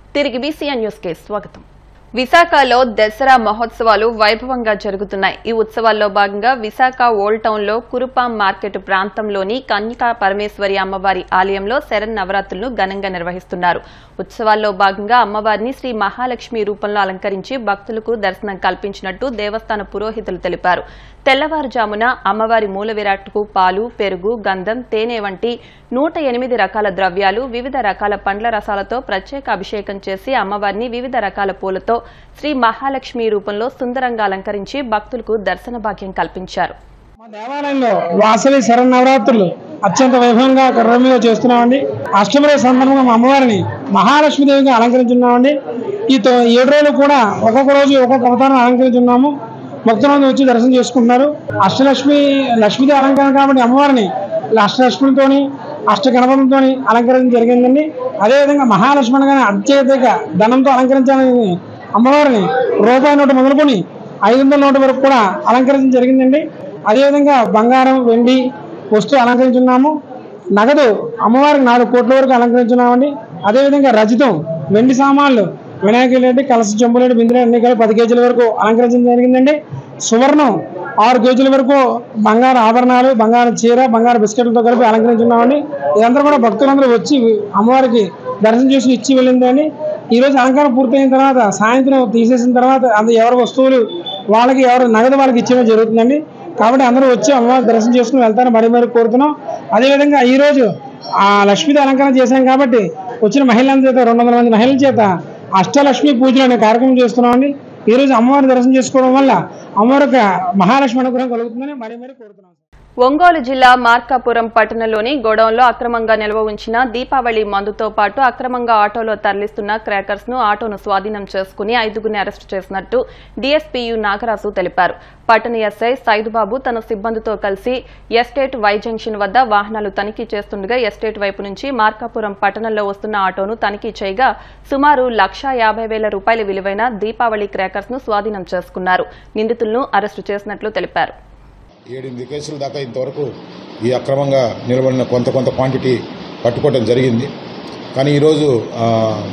తిరిగి BCN news కి స్వాగతం విశాఖలో దసరా మహోత్సవాలు వైభవంగా జరుగుతున్నాయి ఈ ఉత్సవాల్లో భాగంగా విశాఖ ఓల్డ్ టౌన్ లో కురుపాం మార్కెట్ ప్రాంతంలోని కన్యకా పరమేశ్వరి అమ్మవారి ఆలయంలో శరణ్ నవరాత్రులను ఘనంగా నిర్వహిస్తున్నారు ఉత్సవాల్లో భాగంగా అమ్మవారిని శ్రీ మహాలక్ష్మి రూపంలో అలంకరించి భక్తులకు దర్శనం కల్పించినట్టు దేవస్థాన పురోహితులు తెలిపారు తెల్లవారుజామున అమ్మవారి మూల విరాట్కు పాలు పెరుగు గంధం తేనె వంటి నూట ఎనిమిది రకాల ద్రవ్యాలు వివిధ రకాల పండ్ల రసాలతో ప్రత్యేక అభిషేకం చేసి అమ్మవారిని వివిధ రకాల పూలతో శ్రీ మహాలక్ష్మి రూపంలో సుందరంగా అలంకరించి భక్తులకు దర్శన భాగ్యం కల్పించారు మా దేవాలయంలో వాసవి శరన్నవరాత్రులు అత్యంత వైభవంగా కర్రమీద చేస్తున్నామండి అష్టమి రోజు సందర్భంగా మా అమ్మవారిని మహాలక్ష్మీదేవిగా అలంకరించున్నామండి ఈ తొ- ఏడు రోజులు కూడా ఒక్కొక్క రోజు ఒక్కొక్క అవతారం అలంకరించున్నాము భక్తులందరూ వచ్చి దర్శనం చేసుకుంటున్నారు అష్టలక్ష్మి లక్ష్మీదేవి అలంకరణ కాబట్టి అమ్మవారిని అష్టలక్ష్మితోని అష్ట గణపతులతోని అలంకరించడం జరిగిందండి అదేవిధంగా మహాలక్ష్మి అనగానే అత్యధిక ధనంతో అలంకరించాలని అమ్మవారిని రూపాయి నోటు మొదలుకొని ఐదు వందల నోటు వరకు కూడా అలంకరించడం జరిగిందండి అదేవిధంగా బంగారం వెండి వస్తువు అలంకరించున్నాము నగదు అమ్మవారికి నాలుగు కోట్ల వరకు అలంకరించున్నామండి అదేవిధంగా రజితం వెండి సామాన్లు వినాయకుడు రెడ్డి కలస చెంబులేడు బిందులు అన్ని కలిపి పది కేజీల వరకు అలంకరించడం జరిగిందండి సువర్ణం ఆరు కేజీల వరకు బంగారు ఆభరణాలు బంగారు చీర బంగారు బిస్కెట్లతో కలిపి అలంకరించున్నామండి ఇదంతా కూడా భక్తులందరూ వచ్చి అమ్మవారికి దర్శనం చేసి ఇచ్చి వెళ్ళిందండి ఈ రోజు అలంకారం పూర్తయిన తర్వాత సాయంత్రం తీసేసిన తర్వాత అది ఎవరి వస్తువులు వాళ్ళకి ఎవరి నగదు వాళ్ళకి ఇచ్చేయడం జరుగుతుందండి కాబట్టి అందరూ వచ్చి అమ్మవారి దర్శనం చేసుకుని వెళ్తారని మరీ మరీ కోరుతున్నాం అదేవిధంగా ఈ రోజు ఆ లక్ష్మీది అలంకరణ చేశాం కాబట్టి వచ్చిన మహిళల చేత రెండు వందల మంది మహిళల చేత అష్టలక్ష్మి పూజలు అనే కార్యక్రమం చేస్తున్నామండి ఈ రోజు అమ్మవారిని దర్శనం చేసుకోవడం వల్ల అమ్మవారి యొక్క మహాలక్ష్మి అనుగ్రహం కలుగుతుందని మరీ మరీ కోరుతున్నాం ఒంగోలు జిల్లా మార్కాపురం పట్టణంలోని గోడౌన్లో అక్రమంగా నిల్వ ఉంచిన దీపావళి మందుతో పాటు అక్రమంగా ఆటోలో తరలిస్తున్న క్రాకర్స్ ను ఆటోను స్వాధీనం చేసుకుని ఐదుగురిని అరెస్టు చేసినట్టు డీఎస్పీయు నాగరాజు తెలిపారు పట్టణ ఎస్ఐ సైదుబాబు తన సిబ్బందితో కలిసి ఎస్టేట్ వై జంక్షన్ వద్ద వాహనాలు తనిఖీ చేస్తుండగా ఎస్టేట్ వైపు నుంచి మార్కాపురం పట్టణంలో వస్తున్న ఆటోను తనిఖీ చేయగా సుమారు లక్షా యాభై వేల రూపాయల విలువైన దీపావళి క్రాకర్స్ ను స్వాధీనం చేసుకున్నారు నిందితులను అరెస్టు చేసినట్లు తెలిపారు ఏడెనిమిది కేసుల దాకా ఇంతవరకు ఈ అక్రమంగా నిలబడిన కొంత కొంత క్వాంటిటీ పట్టుకోవడం జరిగింది కానీ ఈరోజు ఆ,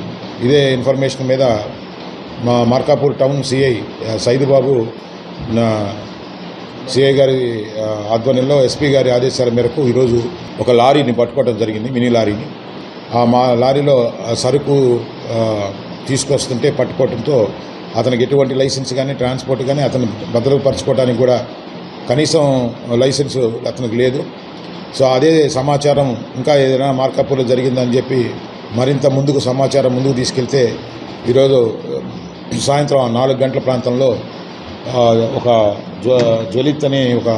ఇదే ఇన్ఫర్మేషన్ మీద మా మార్కాపూర్ టౌన్ సిఐ సైదుబాబు నా సిఐ గారి ఆ, ఆధ్వర్యంలో ఎస్పీ గారి ఆదేశాల మేరకు ఈరోజు ఒక లారీని పట్టుకోవడం జరిగింది మినీ లారీని ఆ మా లారీలో ఆ సరుకు ఆ, తీసుకొస్తుంటే పట్టుకోవడంతో అతనికి ఎటువంటి లైసెన్స్ కానీ ట్రాన్స్పోర్ట్ కానీ అతను భద్రపరచుకోవడానికి కూడా కనీసం లైసెన్స్ అతనికి లేదు సో అదే సమాచారం ఇంకా ఏదైనా మార్కాపూర్లో జరిగిందని చెప్పి మరింత ముందుకు సమాచారం ముందుకు తీసుకెళ్తే ఈరోజు సాయంత్రం నాలుగు గంటల ప్రాంతంలో ఆ, ఒక జ్వ జ్వలిత్ అనే ఒక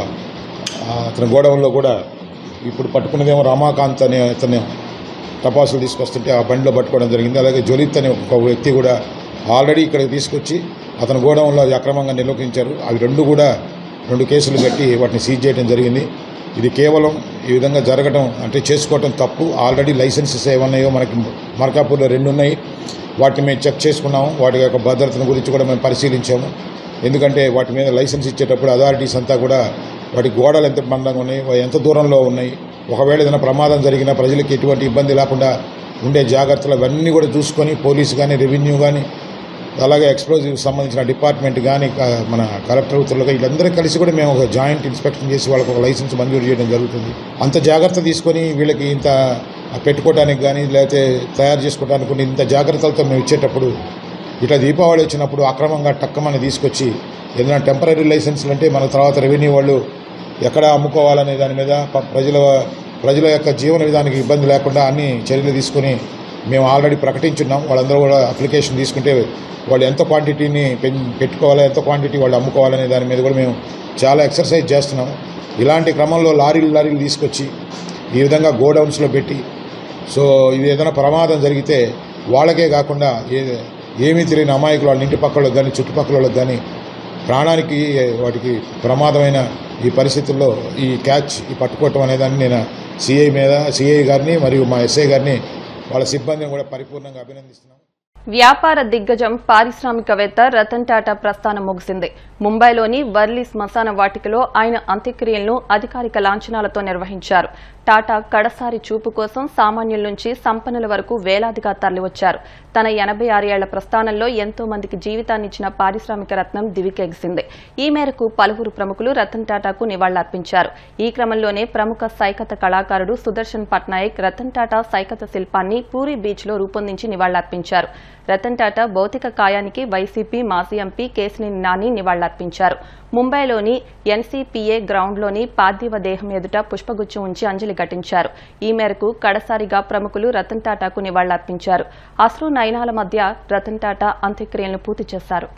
ఆ, అతని గోడౌన్లో కూడా ఇప్పుడు పట్టుకున్నదేమో రమాకాంత్ అనే అతను టపాసులు తీసుకొస్తుంటే ఆ బండిలో పట్టుకోవడం జరిగింది అలాగే జ్వలిత్ అనే ఒక వ్యక్తి కూడా ఆల్రెడీ ఇక్కడికి తీసుకొచ్చి అతని గోడౌన్లో అది అక్రమంగా నిర్వహించారు అవి రెండు కూడా రెండు కేసులు కట్టి వాటిని సీజ్ చేయడం జరిగింది ఇది కేవలం ఈ విధంగా జరగడం అంటే చేసుకోవటం తప్పు ఆల్రెడీ లైసెన్సెస్ ఏమన్నాయో మనకి మార్కాపూర్లో రెండు ఉన్నాయి వాటిని మేము చెక్ చేసుకున్నాము వాటి యొక్క భద్రతను గురించి కూడా మేము పరిశీలించాము ఎందుకంటే వాటి మీద లైసెన్స్ ఇచ్చేటప్పుడు అథారిటీస్ అంతా కూడా వాటి గోడలు ఎంత మందంగా ఉన్నాయి వా- ఎంత దూరంలో ఉన్నాయి ఒకవేళ ఏదైనా ప్రమాదం జరిగినా ప్రజలకు ఎటువంటి ఇబ్బంది లేకుండా ఉండే జాగ్రత్తలు అవన్నీ కూడా చూసుకొని పోలీసు కానీ రెవెన్యూ కానీ అలాగే ఎక్స్ప్లోజివ్ సంబంధించిన డిపార్ట్మెంట్ కానీ క- మన కలెక్టర్ ఉత్తర్వులుగా వీళ్ళందరూ కలిసి కూడా మేము ఒక జాయింట్ ఇన్స్పెక్షన్ చేసి వాళ్ళకి ఒక లైసెన్స్ మంజూరు చేయడం జరుగుతుంది అంత జాగ్రత్త తీసుకొని వీళ్ళకి ఇంత పెట్టుకోవడానికి కానీ లేకపోతే తయారు చేసుకోవడానికి కొన్ని ఇంత జాగ్రత్తలతో మేము ఇచ్చేటప్పుడు ఇట్లా దీపావళి వచ్చినప్పుడు అక్రమంగా టక్కమని తీసుకొచ్చి ఏదైనా టెంపరీ లైసెన్స్లు అంటే మన తర్వాత రెవెన్యూ వాళ్ళు ఎక్కడ అమ్ముకోవాలనే దాని మీద ప- ప్రజల ప్రజల యొక్క జీవన విధానానికి ఇబ్బంది లేకుండా అన్ని చర్యలు తీసుకొని మేము ఆల్రెడీ ప్రకటించున్నాం వాళ్ళందరూ కూడా అప్లికేషన్ తీసుకుంటే వాళ్ళు ఎంత క్వాంటిటీని పెన్ పెట్టుకోవాలా ఎంత క్వాంటిటీ వాళ్ళు అమ్ముకోవాలనే దాని మీద కూడా మేము చాలా ఎక్సర్సైజ్ చేస్తున్నాం ఇలాంటి క్రమంలో లారీలు లారీలు తీసుకొచ్చి ఈ విధంగా గోడౌన్స్లో పెట్టి సో ఇది ఏదైనా ప్రమాదం జరిగితే వాళ్ళకే కాకుండా ఏ ఏమీ తెలియని అమాయకులు వాళ్ళ ఇంటి పక్కలకు కానీ చుట్టుపక్కల వాళ్ళకి కానీ ప్రాణానికి వాటికి ప్రమాదమైన ఈ పరిస్థితుల్లో ఈ క్యాచ్ ఈ పట్టుకోవటం అనేదాన్ని నేను సిఐ మీద సిఐ గారిని మరియు మా ఎస్ఐ గారిని వాళ్ళ సిబ్బందిని కూడా పరిపూర్ణంగా అభినందిస్తున్నాను వ్యాపార దిగ్గజం పారిశ్రామికవేత్త రతన్ టాటా ప్రస్థానం ముగిసింది ముంబైలోని వర్లీ శ్మశాన వాటికలో ఆయన అంత్యక్రియలను అధికారిక లాంఛనాలతో నిర్వహించారు టాటా కడసారి చూపు కోసం సామాన్యుల నుంచి సంపన్నుల వరకు వేలాదిగా తరలివచ్చారు తన ఎనభై ఆరేళ్ల ప్రస్థానంలో ఎంతో మందికి జీవితాన్నిచ్చిన పారిశ్రామిక రత్నం దివికెగిసింది ఈ మేరకు పలువురు ప్రముఖులు రతన్ టాటాకు నివాళులర్పించారు ఈ క్రమంలోనే ప్రముఖ సైకత కళాకారుడు సుదర్శన్ పట్నాయక్ రతన్ టాటా సైకత శిల్పాన్ని పూరి బీచ్ లో రూపొందించి నివాళులర్పించారు రతన్ టాటా భౌతిక కాయానికి వైసీపీ మాజీ ఎంపీ కేసినేని నాని నివాళులర్పించారు ముంబైలోని ఎన్సీపీఏ గ్రౌండ్లోని పార్థివ దేహం ఎదుట పుష్పగుచ్చం ఉంచి అంజలి ఘటించారు ఈ మేరకు కడసారిగా ప్రముఖులు రతన్ టాటాకు నివాళులర్పించారు అశ్రు నయనాల మధ్య రతన్ టాటా అంత్యక్రియలను పూర్తి చేశారు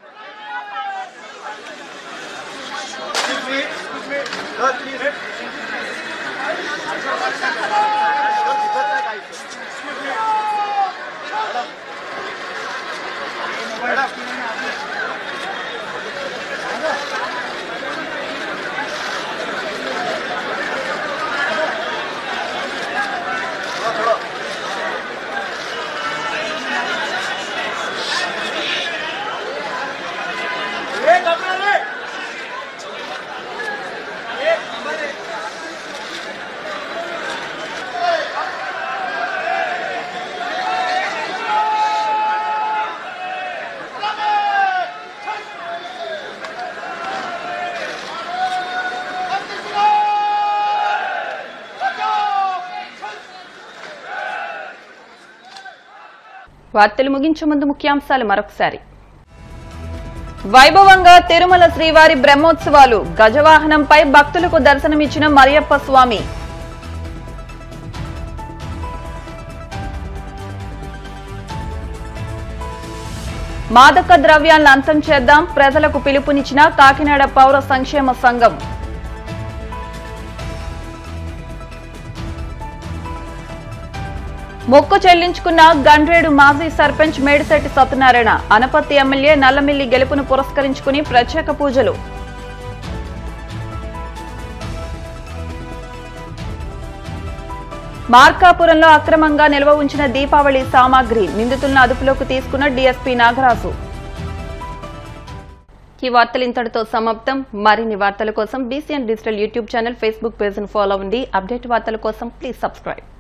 వార్తలు ముగించే ముందు ముఖ్యాంశాలు మరొకసారి వైభవంగా తిరుమల శ్రీవారి బ్రహ్మోత్సవాలు గజవాహనంపై భక్తులకు దర్శనమిచ్చిన మరియప్ప స్వామి మాదక ద్రవ్యాలను అంతం చేద్దాం ప్రజలకు పిలుపునిచ్చిన కాకినాడ పౌర సంక్షేమ సంఘం మొక్కు చెల్లించుకున్న గండ్రేడు మాజీ సర్పంచ్ మేడిశెట్టి సత్యనారాయణ అనపత్తి ఎమ్మెల్యే నల్లమిల్లి గెలుపును పురస్కరించుకుని ప్రత్యేక పూజలు మార్కాపురంలో అక్రమంగా నిల్వ ఉంచిన దీపావళి సామాగ్రి నిందితులను అదుపులోకి తీసుకున్న డీఎస్పీ నాగరాజు ఈ వార్తలు ఇంతటితో సమాప్తం మరిన్ని వార్తల కోసం BCN digital YouTube channel Facebook పేజ్ను ఫాలో అవ్వండి అప్డేట్ వార్తల కోసం ప్లీజ్ సబ్స్క్రైబ్